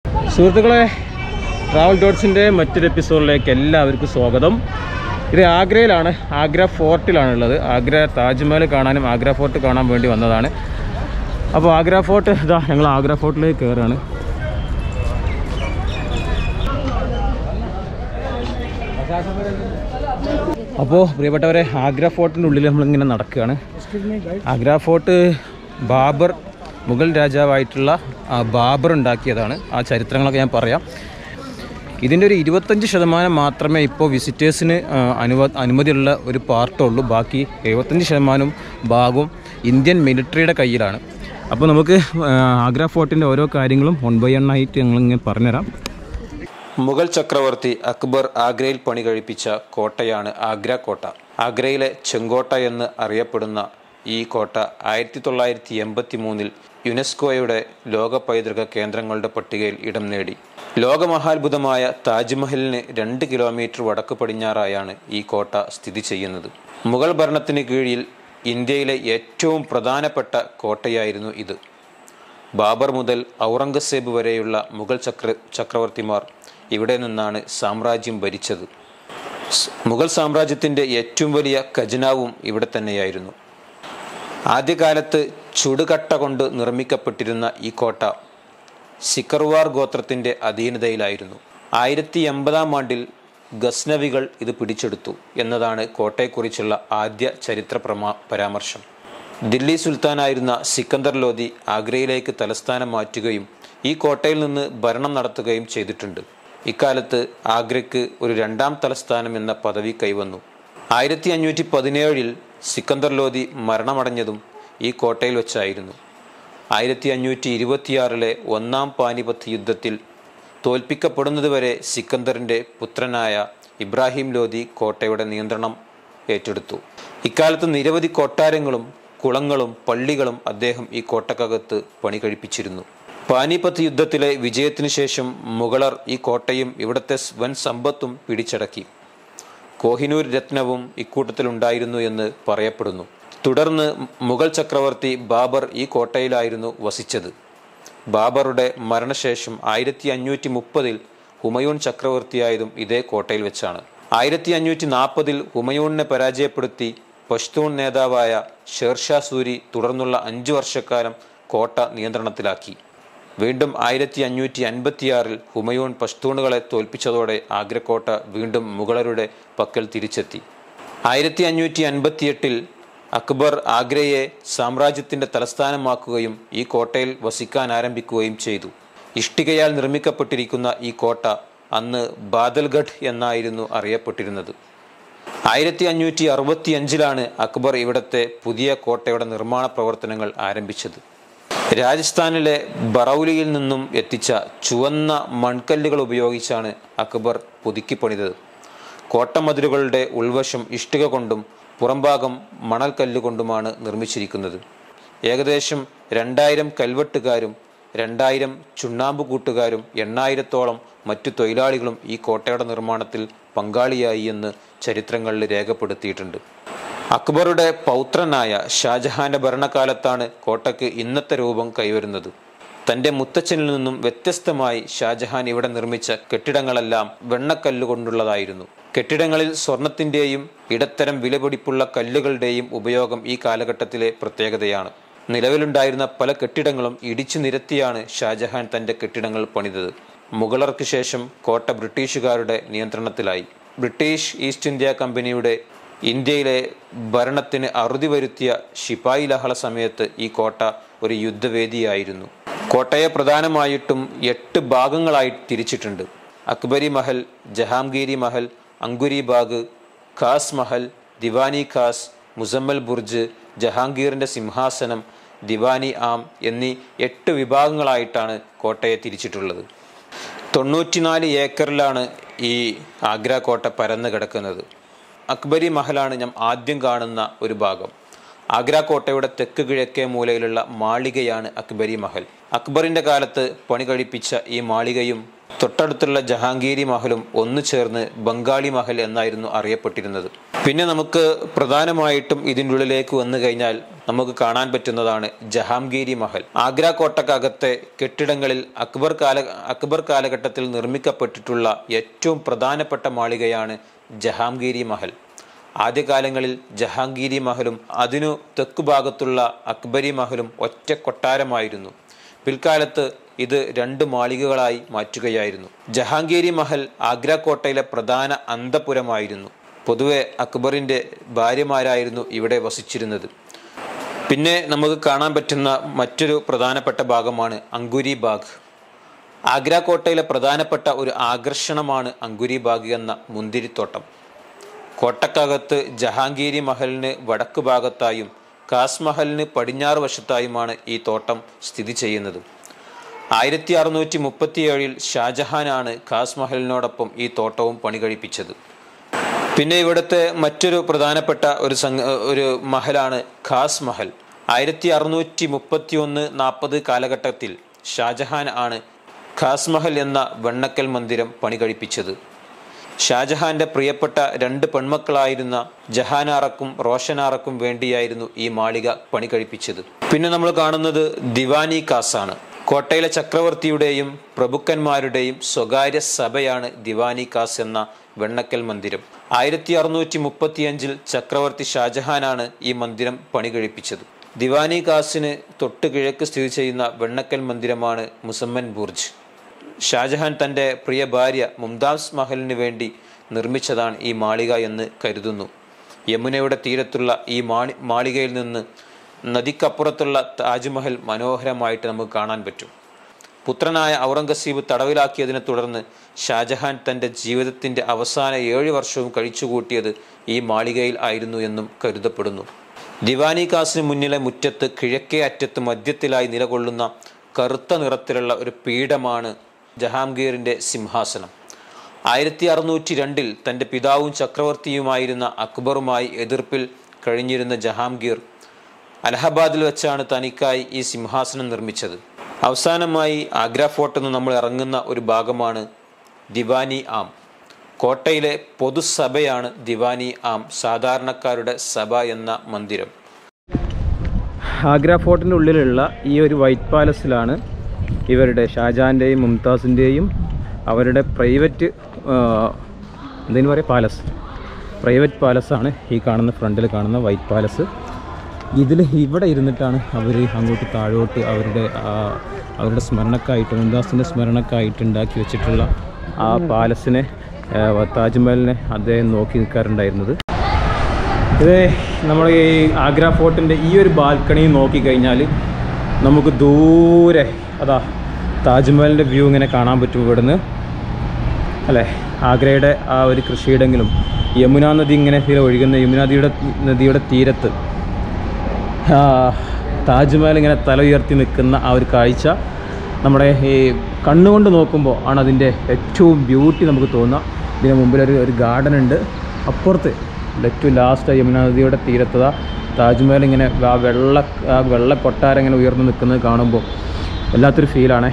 സുഹൃത്തുക്കളെ ട്രാവൽ ഡോട്ട്സിൻ്റെ മറ്റൊരു എപ്പിസോഡിലേക്ക് എല്ലാവർക്കും സ്വാഗതം ഇത് ആഗ്രയിലാണ് ആഗ്ര ഫോർട്ടിലാണ് ഉള്ളത് ആഗ്ര താജ്മഹൽ കാണാനും ആഗ്ര ഫോർട്ട് കാണാൻ വേണ്ടി വന്നതാണ് അപ്പോൾ ആഗ്ര ഫോർട്ട് ഇതാ ഞങ്ങൾ ആഗ്ര ഫോർട്ടിലേക്ക് കയറുകയാണ് അപ്പോൾ പ്രിയപ്പെട്ടവരെ ആഗ്ര ഫോർട്ടിൻ്റെ ഉള്ളിൽ നമ്മളിങ്ങനെ നടക്കുകയാണ് ആഗ്ര ഫോർട്ട് ബാബർ മുഗൾ രാജാവായിട്ടുള്ള ആ ബാബർ ഉണ്ടാക്കിയതാണ് ആ ചരിത്രങ്ങളൊക്കെ ഞാൻ പറയാം ഇതിൻ്റെ ഒരു ഇരുപത്തഞ്ച് ശതമാനം മാത്രമേ ഇപ്പോൾ വിസിറ്റേഴ്സിന് അനുവ അനുമതിയുള്ള ഒരു പാർട്ടുള്ളൂ ബാക്കി എഴുപത്തഞ്ച് ശതമാനം ഭാഗവും ഇന്ത്യൻ മിലിറ്ററിയുടെ കയ്യിലാണ് അപ്പോൾ നമുക്ക് ആ, ആഗ്ര ഫോർട്ടിൻ്റെ ഓരോ കാര്യങ്ങളും വൺ ബൈ വൺ ആയിട്ട് ഞങ്ങളിങ്ങനെ പറഞ്ഞുതരാം മുഗൾ ചക്രവർത്തി അക്ബർ ആഗ്രയിൽ പണി കഴിപ്പിച്ച കോട്ടയാണ് ആഗ്ര കോട്ട ആഗ്രയിലെ ചെങ്കോട്ട എന്ന് അറിയപ്പെടുന്ന ഈ കോട്ട ആയിരത്തി തൊള്ളായിരത്തി എൺപത്തി മൂന്നിൽ യുനെസ്കോയുടെ ലോക പൈതൃക കേന്ദ്രങ്ങളുടെ പട്ടികയിൽ ഇടം നേടി ലോകമഹാത്ഭുതമായ താജ്മഹലിന് രണ്ട് കിലോമീറ്റർ വടക്ക് പടിഞ്ഞാറായാണ് ഈ കോട്ട സ്ഥിതി ചെയ്യുന്നത് മുഗൾ ഭരണത്തിന് കീഴിൽ ഇന്ത്യയിലെ ഏറ്റവും പ്രധാനപ്പെട്ട കോട്ടയായിരുന്നു ഇത് ബാബർ മുതൽ ഔറംഗസേബ് വരെയുള്ള മുഗൾ ചക്ര ചക്രവർത്തിമാർ ഇവിടെ നിന്നാണ് സാമ്രാജ്യം ഭരിച്ചത് സ് മുഗൾ സാമ്രാജ്യത്തിൻ്റെ ഏറ്റവും വലിയ ഖജനാവും ഇവിടെ തന്നെയായിരുന്നു ആദ്യകാലത്ത് ചുടുകട്ട കൊണ്ട് നിർമ്മിക്കപ്പെട്ടിരുന്ന ഈ കോട്ട സിക്കർവാർ ഗോത്രത്തിൻ്റെ അധീനതയിലായിരുന്നു ആയിരത്തി എൺപതാം ആണ്ടിൽ ഗസ്നവികൾ ഇത് പിടിച്ചെടുത്തു എന്നതാണ് കോട്ടയെക്കുറിച്ചുള്ള ആദ്യ ചരിത്ര പ്രമാ പരാമർശം ദില്ലി സുൽത്താനായിരുന്ന സിക്കന്ദർ ലോധി ആഗ്രയിലേക്ക് തലസ്ഥാനം മാറ്റുകയും ഈ കോട്ടയിൽ നിന്ന് ഭരണം നടത്തുകയും ചെയ്തിട്ടുണ്ട് ഇക്കാലത്ത് ആഗ്രയ്ക്ക് ഒരു രണ്ടാം തലസ്ഥാനം എന്ന പദവി കൈവന്നു ആയിരത്തി അഞ്ഞൂറ്റി പതിനേഴിൽ സിക്കന്ദർ ലോധി മരണമടഞ്ഞതും ഈ കോട്ടയിൽ വെച്ചായിരുന്നു ആയിരത്തി അഞ്ഞൂറ്റി ഇരുപത്തിയാറിലെ ഒന്നാം പാനിപത്ത് യുദ്ധത്തിൽ തോൽപ്പിക്കപ്പെടുന്നതുവരെ സിക്കന്ദറിൻ്റെ പുത്രനായ ഇബ്രാഹിം ലോധി കോട്ടയുടെ നിയന്ത്രണം ഏറ്റെടുത്തു ഇക്കാലത്ത് നിരവധി കൊട്ടാരങ്ങളും കുളങ്ങളും പള്ളികളും അദ്ദേഹം ഈ കോട്ടക്കകത്ത് പണി കഴിപ്പിച്ചിരുന്നു പാനിപത്ത് യുദ്ധത്തിലെ വിജയത്തിനു ശേഷം മുഗളർ ഈ കോട്ടയും ഇവിടുത്തെ വൻ സമ്പത്തും പിടിച്ചടക്കി കോഹിനൂർ രത്നവും ഇക്കൂട്ടത്തിലുണ്ടായിരുന്നു എന്ന് പറയപ്പെടുന്നു തുടർന്ന് മുഗൾ ചക്രവർത്തി ബാബർ ഈ കോട്ടയിലായിരുന്നു വസിച്ചത് ബാബറുടെ മരണശേഷം ആയിരത്തി അഞ്ഞൂറ്റി മുപ്പതിൽ ഹുമയൂൺ ചക്രവർത്തിയായതും ഇതേ കോട്ടയിൽ വെച്ചാണ് ആയിരത്തി അഞ്ഞൂറ്റി നാൽപ്പതിൽ ഹുമയൂണിനെ പരാജയപ്പെടുത്തി പഷ്തൂൺ നേതാവായ ഷേർഷാ സൂരി തുടർന്നുള്ള അഞ്ചു വർഷക്കാലം കോട്ട നിയന്ത്രണത്തിലാക്കി വീണ്ടും ആയിരത്തി അഞ്ഞൂറ്റി അൻപത്തിയാറിൽ ഹുമയൂൺ പഷ്തൂണുകളെ തോൽപ്പിച്ചതോടെ ആഗ്രക്കോട്ട വീണ്ടും മുഗളരുടെ പക്കൽ തിരിച്ചെത്തി ആയിരത്തി അഞ്ഞൂറ്റി അൻപത്തിയെട്ടിൽ അക്ബർ ആഗ്രയെ സാമ്രാജ്യത്തിന്റെ തലസ്ഥാനമാക്കുകയും ഈ കോട്ടയിൽ വസിക്കാൻ ആരംഭിക്കുകയും ചെയ്തു ഇഷ്ടികയാൽ നിർമ്മിക്കപ്പെട്ടിരിക്കുന്ന ഈ കോട്ട അന്ന് ബാദൽഗഡ് എന്നായിരുന്നു അറിയപ്പെട്ടിരുന്നത് ആയിരത്തി അഞ്ഞൂറ്റി അറുപത്തി അഞ്ചിലാണ് അക്ബർ ഇവിടത്തെ പുതിയ കോട്ടയുടെ നിർമ്മാണ പ്രവർത്തനങ്ങൾ ആരംഭിച്ചത് രാജസ്ഥാനിലെ ബറൌലിയിൽ നിന്നും എത്തിച്ച ചുവന്ന മൺകല്ലുകൾ ഉപയോഗിച്ചാണ് അക്ബർ പുതുക്കിപ്പണിതത് കോട്ടമതിലുകളുടെ ഉൾവശം ഇഷ്ടിക കൊണ്ടും പുറംഭാഗം മണൽക്കല്ല് കൊണ്ടുമാണ് നിർമ്മിച്ചിരിക്കുന്നത് ഏകദേശം രണ്ടായിരം കൽവെട്ടുകാരും രണ്ടായിരം ചുണ്ണാമ്പ് കൂട്ടുകാരും എണ്ണായിരത്തോളം മറ്റു തൊഴിലാളികളും ഈ കോട്ടയുടെ നിർമ്മാണത്തിൽ പങ്കാളിയായി എന്ന് ചരിത്രങ്ങളിൽ രേഖപ്പെടുത്തിയിട്ടുണ്ട് അക്ബറുടെ പൗത്രനായ ഷാജഹാന്റെ ഭരണകാലത്താണ് കോട്ടയ്ക്ക് ഇന്നത്തെ രൂപം കൈവരുന്നത് തന്റെ മുത്തച്ഛനിൽ നിന്നും വ്യത്യസ്തമായി ഷാജഹാൻ ഇവിടെ നിർമ്മിച്ച കെട്ടിടങ്ങളെല്ലാം വെണ്ണക്കല്ല് കൊണ്ടുള്ളതായിരുന്നു കെട്ടിടങ്ങളിൽ സ്വർണത്തിന്റെയും ഇടത്തരം വിലപിടിപ്പുള്ള കല്ലുകളുടെയും ഉപയോഗം ഈ കാലഘട്ടത്തിലെ പ്രത്യേകതയാണ് നിലവിലുണ്ടായിരുന്ന പല കെട്ടിടങ്ങളും ഇടിച്ചു നിരത്തിയാണ് ഷാജഹാൻ തന്റെ കെട്ടിടങ്ങൾ പണിതത് മുഗളർക്ക് ശേഷം കോട്ട ബ്രിട്ടീഷുകാരുടെ നിയന്ത്രണത്തിലായി ബ്രിട്ടീഷ് ഈസ്റ്റ് ഇന്ത്യ കമ്പനിയുടെ ഇന്ത്യയിലെ ഭരണത്തിന് അറുതി വരുത്തിയ ശിപായി ലഹള സമയത്ത് ഈ കോട്ട ഒരു യുദ്ധവേദിയായിരുന്നു കോട്ടയെ പ്രധാനമായിട്ടും എട്ട് ഭാഗങ്ങളായി തിരിച്ചിട്ടുണ്ട് അക്ബരി മഹൽ ജഹാംഗീരി മഹൽ അങ്കുരി ബാഗ് ഖാസ് മഹൽ ദിവാനി ഖാസ് മുസമ്മൽ ബുർജ് ജഹാംഗീറിന്റെ സിംഹാസനം ദിവാനി ആം എന്നീ എട്ട് വിഭാഗങ്ങളായിട്ടാണ് കോട്ടയെ തിരിച്ചിട്ടുള്ളത് തൊണ്ണൂറ്റിനാല് ഏക്കറിലാണ് ഈ ആഗ്ര കോട്ട പരന്നു കിടക്കുന്നത് അക്ബരി മഹലാണ് ഞാൻ ആദ്യം കാണുന്ന ഒരു ഭാഗം ആഗ്ര കോട്ടയുടെ തെക്ക് കിഴക്കേ മൂലയിലുള്ള മാളികയാണ് അക്ബരി മഹൽ അക്ബറിന്റെ കാലത്ത് പണി കഴിപ്പിച്ച ഈ മാളികയും തൊട്ടടുത്തുള്ള ജഹാംഗീരി മഹലും ഒന്നു ചേർന്ന് ബംഗാളി മഹൽ എന്നായിരുന്നു അറിയപ്പെട്ടിരുന്നത് പിന്നെ നമുക്ക് പ്രധാനമായിട്ടും ഇതിൻ്റെ ഉള്ളിലേക്ക് വന്നു കഴിഞ്ഞാൽ നമുക്ക് കാണാൻ പറ്റുന്നതാണ് ജഹാംഗീരി മഹൽ ആഗ്ര കോട്ടക്കകത്തെ കെട്ടിടങ്ങളിൽ അക്ബർ കാല അക്ബർ കാലഘട്ടത്തിൽ നിർമ്മിക്കപ്പെട്ടിട്ടുള്ള ഏറ്റവും പ്രധാനപ്പെട്ട മാളികയാണ് ജഹാംഗീരി മഹൽ ആദ്യകാലങ്ങളിൽ ജഹാംഗീരി മഹലും അതിനു തെക്കു ഭാഗത്തുള്ള അക്ബരി മഹലും ഒറ്റ കൊട്ടാരമായിരുന്നു പിൽക്കാലത്ത് ഇത് രണ്ട് മാളികകളായി മാറ്റുകയായിരുന്നു ജഹാംഗീരി മഹൽ ആഗ്ര കോട്ടയിലെ പ്രധാന അന്തപുരമായിരുന്നു പൊതുവെ അക്ബറിന്റെ ഭാര്യമാരായിരുന്നു ഇവിടെ വസിച്ചിരുന്നത് പിന്നെ നമുക്ക് കാണാൻ പറ്റുന്ന മറ്റൊരു പ്രധാനപ്പെട്ട ഭാഗമാണ് അങ്കുരി ബാഗ് ആഗ്ര കോട്ടയിലെ പ്രധാനപ്പെട്ട ഒരു ആകർഷണമാണ് അങ്കുരി ബാഗ് എന്ന മുന്തിരിത്തോട്ടം കോട്ടക്കകത്ത് ജഹാംഗീരി മഹലിന് വടക്ക് ഭാഗത്തായും കാസ് മഹലിന് പടിഞ്ഞാറ് വശത്തായുമാണ് ഈ തോട്ടം സ്ഥിതി ചെയ്യുന്നത് ആയിരത്തി അറുന്നൂറ്റി മുപ്പത്തിയേഴിൽ ഷാജഹാനാണ് ഖാസ് മഹലിനോടൊപ്പം ഈ തോട്ടവും പണികഴിപ്പിച്ചത് പിന്നെ ഇവിടുത്തെ മറ്റൊരു പ്രധാനപ്പെട്ട ഒരു സംഘ ഒരു മഹലാണ് ഖാസ് മഹൽ ആയിരത്തി അറുന്നൂറ്റി മുപ്പത്തി ഒന്ന് നാൽപ്പത് കാലഘട്ടത്തിൽ ഷാജഹാൻ ആണ് ഖാസ് മഹൽ എന്ന വെണ്ണക്കൽ മന്ദിരം പണികഴിപ്പിച്ചത് ഷാജഹാന്റെ പ്രിയപ്പെട്ട രണ്ട് പെൺമക്കളായിരുന്ന ജഹാനാറക്കും റോഷനാറക്കും വേണ്ടിയായിരുന്നു ഈ മാളിക പണി കഴിപ്പിച്ചത് പിന്നെ നമ്മൾ കാണുന്നത് ദിവാനി കാസാണ് കോട്ടയിലെ ചക്രവർത്തിയുടെയും പ്രഭുക്കന്മാരുടെയും സ്വകാര്യ സഭയാണ് ദിവാനി കാസ് എന്ന വെണ്ണക്കൽ മന്ദിരം ആയിരത്തി അറുന്നൂറ്റി മുപ്പത്തിയഞ്ചിൽ ചക്രവർത്തി ഷാജഹാനാണ് ഈ മന്ദിരം പണി കഴിപ്പിച്ചത് ദിവാനി കാസിന് തൊട്ട് കിഴക്ക് സ്ഥിതി ചെയ്യുന്ന വെണ്ണക്കൽ മന്ദിരമാണ് മുസമ്മൻ ബുർജ് ഷാജഹാൻ തൻ്റെ പ്രിയ ഭാര്യ മുംതാസ് മഹലിന് വേണ്ടി നിർമ്മിച്ചതാണ് ഈ മാളിക എന്ന് കരുതുന്നു യമുനയുടെ തീരത്തുള്ള ഈ മാളി മാളികയിൽ നിന്ന് നദിക്കപ്പുറത്തുള്ള താജ്മഹൽ മനോഹരമായിട്ട് നമുക്ക് കാണാൻ പറ്റും പുത്രനായ ഔറംഗസീബ് തടവിലാക്കിയതിനെ തുടർന്ന് ഷാജഹാൻ തൻ്റെ ജീവിതത്തിൻ്റെ അവസാന ഏഴ് വർഷവും കഴിച്ചുകൂട്ടിയത് ഈ മാളികയിൽ ആയിരുന്നു എന്നും കരുതപ്പെടുന്നു ദിവാനി കാസിന് മുന്നിലെ മുറ്റത്ത് കിഴക്കേ അറ്റത്ത് മധ്യത്തിലായി നിലകൊള്ളുന്ന കറുത്ത നിറത്തിലുള്ള ഒരു പീഠമാണ് ജഹാംഗീറിൻ്റെ സിംഹാസനം ആയിരത്തി അറുന്നൂറ്റി രണ്ടിൽ തൻ്റെ പിതാവും ചക്രവർത്തിയുമായിരുന്ന അക്ബറുമായി എതിർപ്പിൽ കഴിഞ്ഞിരുന്ന ജഹാംഗീർ അലഹബാദിൽ വെച്ചാണ് തനിക്കായി ഈ സിംഹാസനം നിർമ്മിച്ചത് അവസാനമായി ആഗ്ര ഫോർട്ടിൽ നിന്ന് നമ്മൾ ഇറങ്ങുന്ന ഒരു ഭാഗമാണ് ദിവാനി ആം കോട്ടയിലെ പൊതുസഭയാണ് ദിവാനി ആം സാധാരണക്കാരുടെ സഭ എന്ന മന്ദിരം ആഗ്ര ഫോർട്ടിൻ്റെ ഉള്ളിലുള്ള ഈ ഒരു വൈറ്റ് പാലസിലാണ് ഇവരുടെ ഷാജഹാൻ്റെയും മുംതാസിൻ്റെയും അവരുടെ പ്രൈവറ്റ് എന്തെങ്കിലും പറയുക പാലസ് പ്രൈവറ്റ് പാലസാണ് ഈ കാണുന്ന ഫ്രണ്ടിൽ കാണുന്ന വൈറ്റ് പാലസ് ഇതിൽ ഇവിടെ ഇരുന്നിട്ടാണ് അവർ അങ്ങോട്ട് താഴോട്ട് അവരുടെ ആ, അവരുടെ സ്മരണക്കായിട്ട് മുംതാസിൻ്റെ സ്മരണക്കായിട്ട് ഉണ്ടാക്കി വെച്ചിട്ടുള്ള ആ പാലസിനെ ആ, താജ്മഹലിനെ അദ്ദേഹം നോക്കി നിൽക്കാറുണ്ടായിരുന്നത് ഇത് നമ്മൾ ഈ ആഗ്ര ഫോർട്ടിൻ്റെ ഈ ഒരു ബാൽക്കണി നോക്കിക്കഴിഞ്ഞാൽ നമുക്ക് ദൂരെ അതാ താജ്മഹലിൻ്റെ വ്യൂ ഇങ്ങനെ കാണാൻ പറ്റും ഇവിടുന്ന് അല്ലേ ആഗ്രയുടെ ആ ഒരു കൃഷിയിടെങ്കിലും യമുന നദി ഇങ്ങനെ ഇതിലെ ഒഴുകുന്ന യമുന നദിയുടെ നദിയുടെ തീരത്ത് ആ, താജ്മഹൽ ഇങ്ങനെ തല ഉയർത്തി നിൽക്കുന്ന ആ ഒരു കാഴ്ച നമ്മുടെ ഈ കണ്ണുകൊണ്ട് നോക്കുമ്പോൾ ആണ് അതിൻ്റെ ഏറ്റവും ബ്യൂട്ടി നമുക്ക് തോന്നുക ഇതിന് മുമ്പിൽ ഒരു ഒരു ഗാർഡൻ ഉണ്ട് അപ്പുറത്ത് ഏറ്റവും ലാസ്റ്റ് യമുന നദിയുടെ തീരത്തത താജ്മഹൽ ഇങ്ങനെ ആ വെള്ള ആ വെള്ള കൊട്ടാരം ഇങ്ങനെ ഉയർന്നു നിൽക്കുന്നത് കാണുമ്പോൾ വല്ലാത്തൊരു ഫീലാണേ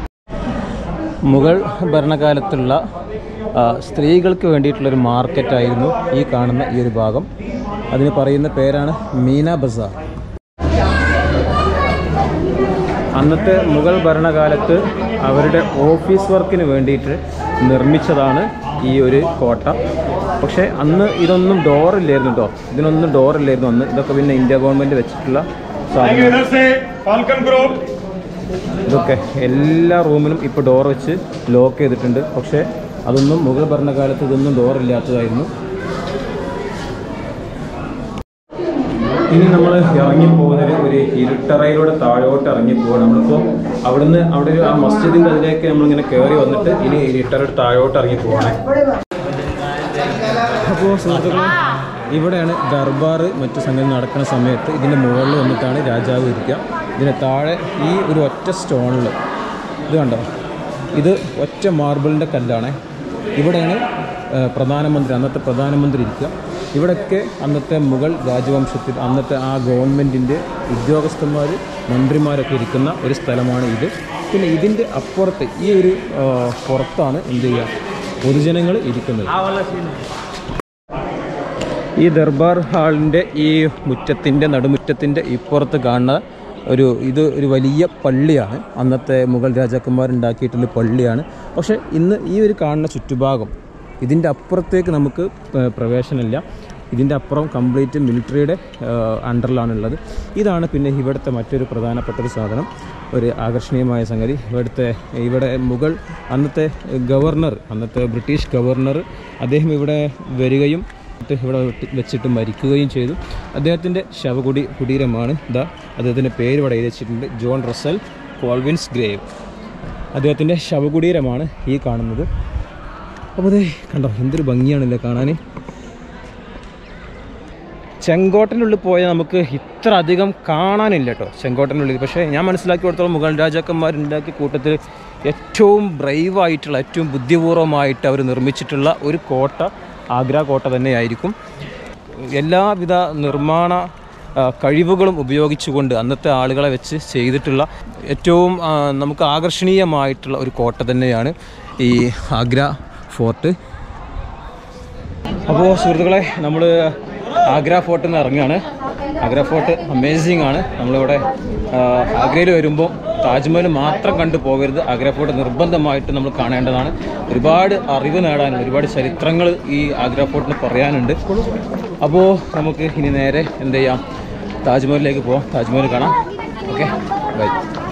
മുഗൾ ഭരണകാലത്തുള്ള ആ, സ്ത്രീകൾക്ക് വേണ്ടിയിട്ടുള്ളൊരു മാർക്കറ്റായിരുന്നു ഈ കാണുന്ന ഈ ഒരു ഭാഗം അതിന് പറയുന്ന പേരാണ് മീന ബസാർ അന്നത്തെ മുഗൾ ഭരണകാലത്ത് അവരുടെ ഓഫീസ് വർക്കിന് വേണ്ടിയിട്ട് നിർമ്മിച്ചതാണ് ഈ ഒരു കോട്ട പക്ഷേ അന്ന് ഇതൊന്നും ഡോറില്ലായിരുന്നു കേട്ടോ ഇതിനൊന്നും ഡോറില്ലായിരുന്നു അന്ന് ഇതൊക്കെ പിന്നെ ഇന്ത്യ ഗവൺമെൻറ് വെച്ചിട്ടുള്ള സാധനങ്ങൾ इधर से फाल्कन ग्रुप ഇതൊക്കെ എല്ലാ റൂമിലും ഇപ്പോൾ ഡോർ വെച്ച് ലോക്ക് ചെയ്തിട്ടുണ്ട് പക്ഷേ അതൊന്നും മുഗൾ ഭരണകാലത്ത് ഇതൊന്നും ഡോർ ഇല്ലാത്തതായിരുന്നു ഇനി നമ്മൾ ഇറങ്ങി പോകുന്നത് ഒരു ഇരുട്ടറയിലൂടെ താഴോട്ട് ഇറങ്ങി പോവാണ് നമ്മളിപ്പോൾ അവിടുന്ന് അവിടെ ഒരു ആ മസ്ജിദിൻ്റെ അതിലേക്ക് നമ്മളിങ്ങനെ കയറി വന്നിട്ട് ഇനി ഇരുട്ടറയുടെ താഴോട്ട് ഇറങ്ങി പോവാണ് അപ്പോൾ സുഹൃത്തുക്കളെ ഇവിടെയാണ് ദർബാർ മറ്റു സംഗതി നടക്കുന്ന സമയത്ത് ഇതിൻ്റെ മുകളിൽ വന്നിട്ടാണ് രാജാവ് ഇരിക്കുക ഇതിന് താഴെ ഈ ഒരു ഒറ്റ സ്റ്റോണിൽ ഇത് കണ്ടോ ഇത് ഒറ്റ മാർബിളിൻ്റെ കല്ലാണ് ഇവിടെയാണ് ആ, പ്രധാനമന്ത്രി അന്നത്തെ പ്രധാനമന്ത്രി ഇരിക്കുക ഇവിടെയൊക്കെ അന്നത്തെ മുഗൾ രാജവംശത്തിൽ അന്നത്തെ ആ ഗവൺമെൻറ്റിൻ്റെ ഉദ്യോഗസ്ഥന്മാർ മന്ത്രിമാരൊക്കെ ഇരിക്കുന്ന ഒരു സ്ഥലമാണ് ഇത് പിന്നെ ഇതിൻ്റെ അപ്പുറത്ത് ഈ ഒരു ആ, പുറത്താണ് എന്ത് ചെയ്യുക പൊതുജനങ്ങൾ ഇരിക്കുന്നത് ഈ ദർബാർ ഹാളിൻ്റെ ഈ മുറ്റത്തിൻ്റെ നടുമുറ്റത്തിൻ്റെ ഇപ്പുറത്ത് കാണുന്ന ഒരു ഇത് ഒരു വലിയ പള്ളിയാണ് അന്നത്തെ മുഗൾ രാജാക്കന്മാരുണ്ടാക്കിയിട്ടുള്ള പള്ളിയാണ് പക്ഷേ ഇന്ന് ഈ ഒരു കാണുന്ന ചുറ്റുഭാഗം ഇതിൻ്റെ അപ്പുറത്തേക്ക് നമുക്ക് പ- പ്രവേശനമില്ല ഇതിൻ്റെ അപ്പുറം കംപ്ലീറ്റ് മിലിറ്ററിയുടെ അണ്ടറിലാണുള്ളത് ഇതാണ് പിന്നെ ഇവിടുത്തെ മറ്റൊരു പ്രധാനപ്പെട്ട ഒരു സാധനം ഒരു ആകർഷണീയമായ സംഗതി ഇവിടുത്തെ ഇവിടെ മുഗൾ അന്നത്തെ ഗവർണർ അന്നത്തെ ബ്രിട്ടീഷ് ഗവർണർ അദ്ദേഹം ഇവിടെ വരികയും എന്നിട്ട് ഇവിടെ വെട്ടി- വെച്ചിട്ട് മരിക്കുകയും ചെയ്തു അദ്ദേഹത്തിൻ്റെ ശവകുടി കുടീരമാണ് ഇതാ അദ്ദേഹത്തിൻ്റെ പേര് ഇവിടെ എഴുതി വെച്ചിട്ടുണ്ട് ജോൺ റസൽ കോൾവിൻസ് ഗ്രേവ് അദ്ദേഹത്തിൻ്റെ ശവകുടീരമാണ് ഈ കാണുന്നത് അപ്പോൾ അതെ കണ്ടോ എന്തൊരു ഭംഗിയാണല്ലേ കാണാൻ ചെങ്കോട്ടനുള്ളിൽ പോയാൽ നമുക്ക് ഇത്ര അധികം കാണാനില്ല കേട്ടോ ചെങ്കോട്ടനുള്ളിൽ പക്ഷേ ഞാൻ മനസ്സിലാക്കി കൊടുത്തോളം മുഗൾ രാജാക്കന്മാരുണ്ടാക്കിയ കൂട്ടത്തിൽ ഏറ്റവും ബ്രൈവായിട്ടുള്ള ഏറ്റവും ബുദ്ധിപൂർവമായിട്ട് അവർ നിർമ്മിച്ചിട്ടുള്ള ഒരു കോട്ട ആഗ്ര കോട്ട തന്നെയായിരിക്കും എല്ലാവിധ നിർമ്മാണ ആ, കഴിവുകളും ഉപയോഗിച്ചുകൊണ്ട് അന്നത്തെ ആളുകളെ വെച്ച് ചെയ്തിട്ടുള്ള ഏറ്റവും ആ, നമുക്ക് ആകർഷണീയമായിട്ടുള്ള ഒരു കോട്ട തന്നെയാണ് ഈ ആഗ്ര ഫോർട്ട് അപ്പോൾ സുഹൃത്തുക്കളെ നമ്മൾ ആഗ്ര ഫോർട്ടിൽ നിന്ന് ഇറങ്ങുകയാണ് ആഗ്ര ഫോർട്ട് അമേസിങ് ആണ് നമ്മളിവിടെ ആ, ആഗ്രയിൽ വരുമ്പോൾ താജ്മഹൽ മാത്രം കണ്ടു പോകരുത് ആഗ്ര ഫോർട്ട് നിർബന്ധമായിട്ട് നമ്മൾ കാണേണ്ടതാണ് ഒരുപാട് അറിവ് നേടാനും ഒരുപാട് ചരിത്രങ്ങൾ ഈ ആഗ്ര ഫോർട്ടിന് പറയാനുണ്ട് അപ്പോൾ നമുക്ക് ഇനി നേരെ എന്ത് ചെയ്യാം താജ്മഹലിലേക്ക് പോവാം താജ്മഹൽ കാണാം ഓക്കെ ബൈ